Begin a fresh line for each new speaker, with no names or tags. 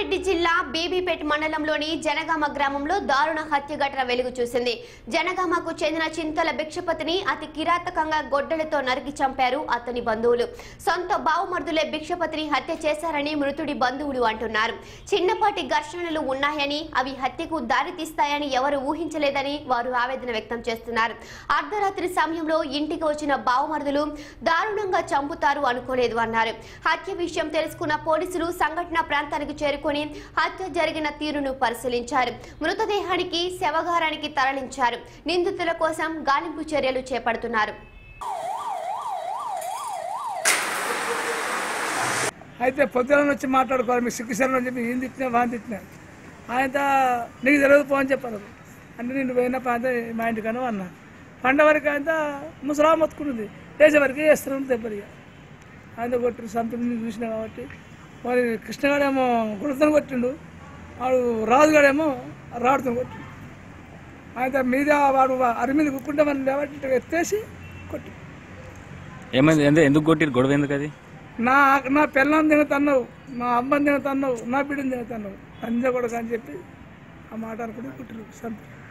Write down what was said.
రంగారెడ్డి జిల్లా బీబీపేట్ మండలంలోని జనగామ గ్రామంలో దారుణ హత్య ఘటన వెలుగు చూసింది జనగామకు చెందిన చింతల భిక్షపతిని అతి కిరాతకంగా గొడ్డలతో నరికి చంపారు అతని బంధువులు సొంత బావుమర్దులే భిక్షపతిని హత్య చేశారని మృతుడి బంధువులు అంటున్నారు చిన్నపాటి ఘర్షణలు ఉన్నాయని అవి హత్యకు దారితీస్తాయని ఎవరు ఊహించలేదని వారు ఆవేదన వ్యక్తం చేస్తున్నారు అర్ధరాత్రి సమయంలో ఇంటికి వచ్చిన బావుమరుదులు దారుణంగా చంపుతారు అనుకోలేదు అన్నారు హత్య విషయం తెలుసుకున్న పోలీసులు సంఘటన ప్రాంతానికి చేరుకొని హత్య జరిగిన తీరును పరిశీలించారు మృతదేహానికి శవగారానికి తరలించారు నిందితుల కోసం గాలింపు చర్యలు చేపడుతున్నారు
అయితే పొద్దున వచ్చి మాట్లాడుకోవాలి మీకు సిగ్గుశరణం అని చెప్పి ఏం తిట్టినా వాని తిట్టినా ఆయన నీకు తెలియదు పో అని చెప్పారు అంటే నేను పోయిన ప్రాంతం మా ఇంటికను అన్నా పండ వరకు ఆయన ముసలా మొత్తుకున్నది వేసే వరకు వేస్తున్నాను దెబ్బరిగా ఆయన కొట్టిన సంతని నేను చూసిన కాబట్టి మరి కృష్ణగాడేమో గుణతను కొట్టిండు వాడు రాజుగాడేమో రాడుతో కొట్టిండు ఆయన మీద వాడు అరి మీద కుక్కుంటే మనం లేవట్టి ఎత్తేసి కొట్టి
ఏమైంది ఎందు- ఎందుకు కొట్టిరు గొడవ ఎందుకు అది
నా నా పిల్లని తినతన్నావు నా అమ్మని తినతన్నావు నా బిడ్డని తినతన్నావు అంజ కూడా అని చెప్పి ఆ మాట అనుకుంటే కుట్టిరు సంత